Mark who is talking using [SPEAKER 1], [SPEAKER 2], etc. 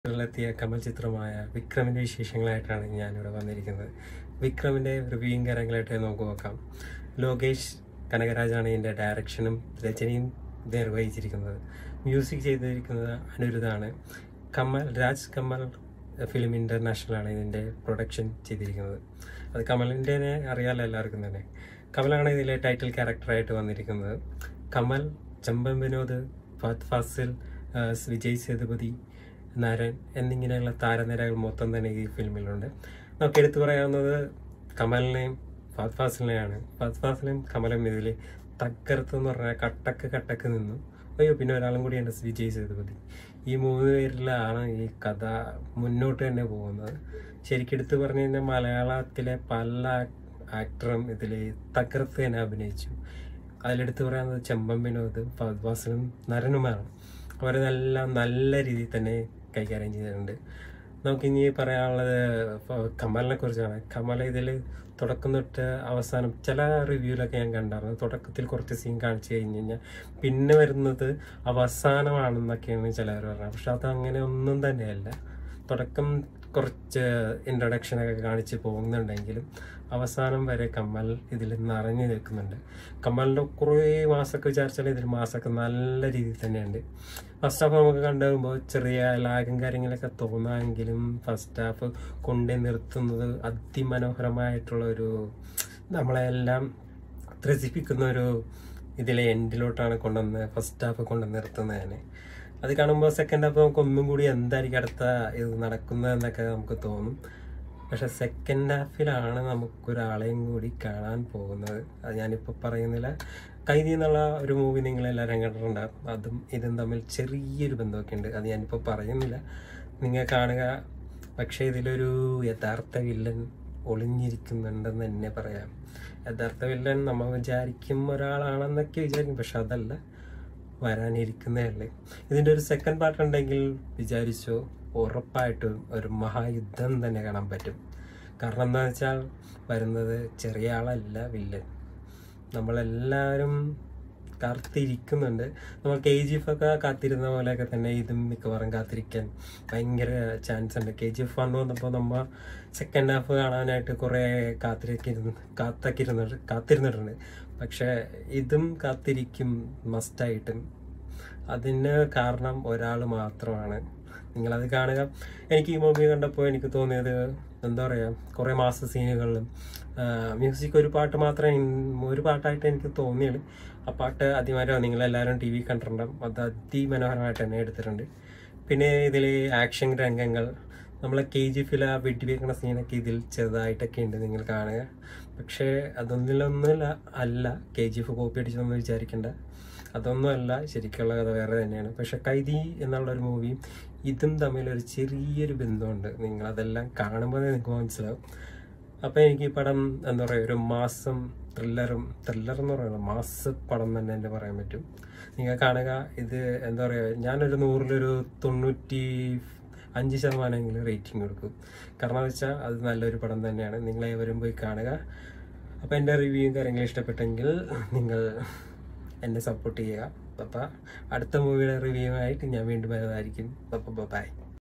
[SPEAKER 1] ിലെത്തിയ കമൽ ചിത്രമായ വിക്രമിന്റെ വിശേഷങ്ങളായിട്ടാണ് ഞാനിവിടെ വന്നിരിക്കുന്നത് വിക്രമിന്റെ റിവ്യൂയും കാര്യങ്ങളായിട്ട് നമുക്ക് നോക്കാം ലോകേഷ് കനകരാജാണ് ഇതിന്റെ ഡയറക്ഷനും രചനയും നിർവഹിച്ചിരിക്കുന്നത് മ്യൂസിക് ചെയ്തിരിക്കുന്നത് അനിരുദ്ധാണ് കമൽ രാജ് കമൽ ഫിലിം ഇന്റർനാഷണൽ ആണ് ഇതിന്റെ പ്രൊഡക്ഷൻ ചെയ്തിരിക്കുന്നത് അത് കമലിന്റെ അറിയാലോ എല്ലാവർക്കും തന്നെ കമലാണ് ഇതിലെ ടൈറ്റിൽ ക്യാരക്ടറായിട്ട് വന്നിരിക്കുന്നത് കമൽ ചമ്പൻ വിനോദ് ഫഹദ് ഫാസിൽ ആ, വിജയ് സേതുപതി നരൻ എന്നിങ്ങനെയുള്ള താരനിരകൾ മൊത്തം തന്നെ ഈ ഫിലിമിലുണ്ട് നമുക്ക് എടുത്തു പറയാവുന്നത് കമലിനെയും ഫഹദ് ഫാസിലിനെയാണ് ഫഹദ് ഫാസിലും കമലും ഇതിൽ തകർത്ത് എന്ന് പറഞ്ഞാൽ കട്ടക്ക് കട്ടക്ക് നിന്നു അയ്യോ പിന്നെ ഒരാളും കൂടിയുണ്ട് വിജയ് സേതുപതി ഈ മൂന്ന് പേരിലാണ് ഈ കഥ മുന്നോട്ട് തന്നെ പോകുന്നത് ശരിക്കും എടുത്തു പറഞ്ഞു കഴിഞ്ഞാൽ മലയാളത്തിലെ പല ആക്ടറും ഇതിൽ തകർത്ത് തന്നെ അഭിനയിച്ചു അതിലെടുത്ത് പറയാവുന്നത് ചെമ്പൻ വിനോദ് ഫഹദ് ഫാസിലും നരനുമാണ് അവരെല്ലാം നല്ല രീതിയിൽ തന്നെ കൈകാര്യം ചെയ്തിട്ടുണ്ട് നമുക്കിനി പറയാനുള്ളത് ഫ- കമലിനെ കുറിച്ചാണ് കമൽ ഇതിൽ തുടക്കം തൊട്ട് അവസാനം ചില റിവ്യൂലൊക്കെ ഞാൻ കണ്ടായിരുന്നു തുടക്കത്തിൽ കുറച്ച് സീൻ കാണിച്ചു കഴിഞ്ഞ് കഴിഞ്ഞാൽ പിന്നെ വരുന്നത് അവസാനമാണെന്നൊക്കെയാണ് ചിലവർ പറഞ്ഞത് പക്ഷെ അത് അങ്ങനെ ഒന്നും തന്നെയല്ല തുടക്കം കുറച്ച് ഇൻട്രൊഡക്ഷനൊക്കെ കാണിച്ച് പോകുന്നുണ്ടെങ്കിലും അവസാനം വരെ കമ്മൽ ഇതിൽ നിറഞ്ഞു നിൽക്കുന്നുണ്ട് കമ്മലിൻ്റെ കുറേ മാസമൊക്കെ വിചാരിച്ചാൽ ഇതിൽ മാസമൊക്കെ നല്ല രീതിയിൽ തന്നെയുണ്ട് ഫസ്റ്റ് ഹാഫ് നമുക്ക് കണ്ടുപോകുമ്പോൾ ചെറിയ ലാഗും കാര്യങ്ങളൊക്കെ തോന്നാമെങ്കിലും ഫസ്റ്റ് ഹാഫ് കൊണ്ടു നിർത്തുന്നത് അതിമനോഹരമായിട്ടുള്ള ഒരു നമ്മളെല്ലാം ത്രസിപ്പിക്കുന്ന ഒരു ഇതിലെ എൻഡിലോട്ടാണ് കൊണ്ടുവന്ന് ഫസ്റ്റ് ഹാഫ് കൊണ്ട് നിർത്തുന്നത് തന്നെ അത് കാണുമ്പോൾ സെക്കൻഡ് ഹാഫ് നമുക്ക് ഒന്നും കൂടി എന്തായിരിക്കും അടുത്ത ഇത് നടക്കുന്നതെന്നൊക്കെ നമുക്ക് തോന്നും പക്ഷെ സെക്കൻഡ് ഹാഫിലാണ് നമുക്കൊരാളെയും കൂടി കാണാൻ പോകുന്നത് അത് ഞാനിപ്പോൾ പറയുന്നില്ല കൈതി എന്നുള്ള ഒരു മൂവി നിങ്ങളെല്ലാവരും കണ്ടിട്ടുണ്ടാകും അതും ഇതും തമ്മിൽ ചെറിയൊരു ബന്ധമൊക്കെ ഉണ്ട് അത് ഞാനിപ്പോൾ പറയുന്നില്ല നിങ്ങൾ കാണുക പക്ഷേ ഇതിലൊരു യഥാർത്ഥ വില്ലൻ ഒളിഞ്ഞിരിക്കുന്നുണ്ടെന്ന് തന്നെ പറയാം യഥാർത്ഥ വില്ലൻ നമ്മൾ വിചാരിക്കും ഒരാളാണെന്നൊക്കെ വിചാരിക്കും പക്ഷെ അതല്ല വരാനിരിക്കുന്നേ ഉള്ളേ ഇതിൻ്റെ ഒരു സെക്കൻഡ് പാർട്ട് ഉണ്ടെങ്കിൽ വിചാരിച്ചോ ഉറപ്പായിട്ടും ഒരു മഹായുദ്ധം തന്നെ കാണാൻ പറ്റും കാരണം എന്താ വെച്ചാൽ വരുന്നത് ചെറിയ ആളല്ല വില്ലൻ നമ്മളെല്ലാവരും കാത്തിരിക്കുന്നുണ്ട് നമ്മൾ കെ ജി എഫ് ഒക്കെ കാത്തിരുന്ന പോലെയൊക്കെ തന്നെ ഇതും മിക്കവാറും കാത്തിരിക്കാൻ ഭയങ്കര ചാൻസ് ഉണ്ട് കെ ജി എഫ് വന്നു വന്നപ്പോൾ നമ്മൾ സെക്കൻഡ് ഹാഫ് കാണാനായിട്ട് കുറേ കാത്തിരിക്കുന്നു കാത്തക്കിരുന്നുണ്ട് കാത്തിരുന്നിട്ടുണ്ട് പക്ഷേ ഇതും കാത്തിരിക്കും മസ്റ്റായിട്ടും അതിന് കാരണം ഒരാൾ മാത്രമാണ് നിങ്ങളത് കാണുക എനിക്ക് ഈ മൂവി കണ്ടപ്പോൾ എനിക്ക് തോന്നിയത് എന്താ പറയുക കുറേ മാസ സീനുകളിലും മ്യൂസിക് ഒരു പാട്ട് മാത്രമേ ഇൻ- ഒരു പാട്ടായിട്ട് എനിക്ക് തോന്നിയുള്ളൂ ആ പാട്ട് അതിമനോഹരം നിങ്ങളെല്ലാവരും ടി വി കണ്ടിട്ടുണ്ടാവും അത് അതിമനോഹരമായിട്ട് തന്നെ എടുത്തിട്ടുണ്ട് പിന്നെ ഇതിൽ ആക്ഷൻ രംഗങ്ങൾ നമ്മളെ കെ ജി എഫിൽ ആ വെടിവെക്കുന്ന സീനൊക്കെ ഇതിൽ ചെറുതായിട്ടൊക്കെ ഉണ്ട് നിങ്ങൾ കാണുക പക്ഷേ അതൊന്നിലൊന്നുമില്ല അല്ല കെ ജി എഫ് കോപ്പി അടിച്ചതൊന്നും വിചാരിക്കേണ്ട അതൊന്നുമല്ല ശരിക്കുള്ള കഥ വേറെ തന്നെയാണ് പക്ഷെ കൈതി എന്നുള്ള ഒരു മൂവിയും ഇതും തമ്മിൽ ഒരു ചെറിയൊരു ബന്ധമുണ്ട് നിങ്ങൾ അതെല്ലാം കാണുമ്പോൾ നിങ്ങൾക്ക് മനസ്സിലാവും അപ്പോൾ എനിക്ക് ഈ പടം എന്താ പറയുക ഒരു മാസം ത്രില്ലറും ത്രില്ലർ എന്ന് പറയുന്നത് മാസ പടം തന്നെ എൻ്റെ പറയാൻ പറ്റും നിങ്ങൾ കാണുക ഇത് എന്താ പറയുക ഞാനൊരു നൂറിലൊരു തൊണ്ണൂറ്റി അഞ്ച് ശതമാനമെങ്കിലും റേറ്റിംഗ് കൊടുക്കും കാരണം എന്ന് വെച്ചാൽ അത് നല്ലൊരു പടം തന്നെയാണ് നിങ്ങളേവരും പോയി കാണുക അപ്പോൾ എൻ്റെ റിവ്യൂയും കാര്യങ്ങളും ഇഷ്ടപ്പെട്ടെങ്കിൽ നിങ്ങൾ എന്നെ സപ്പോർട്ട് ചെയ്യുക അപ്പോൾ അടുത്ത മൂവിയുടെ റിവ്യൂ ആയിട്ട് ഞാൻ വീണ്ടും വരുന്നതായിരിക്കും അപ്പോൾ ബൈ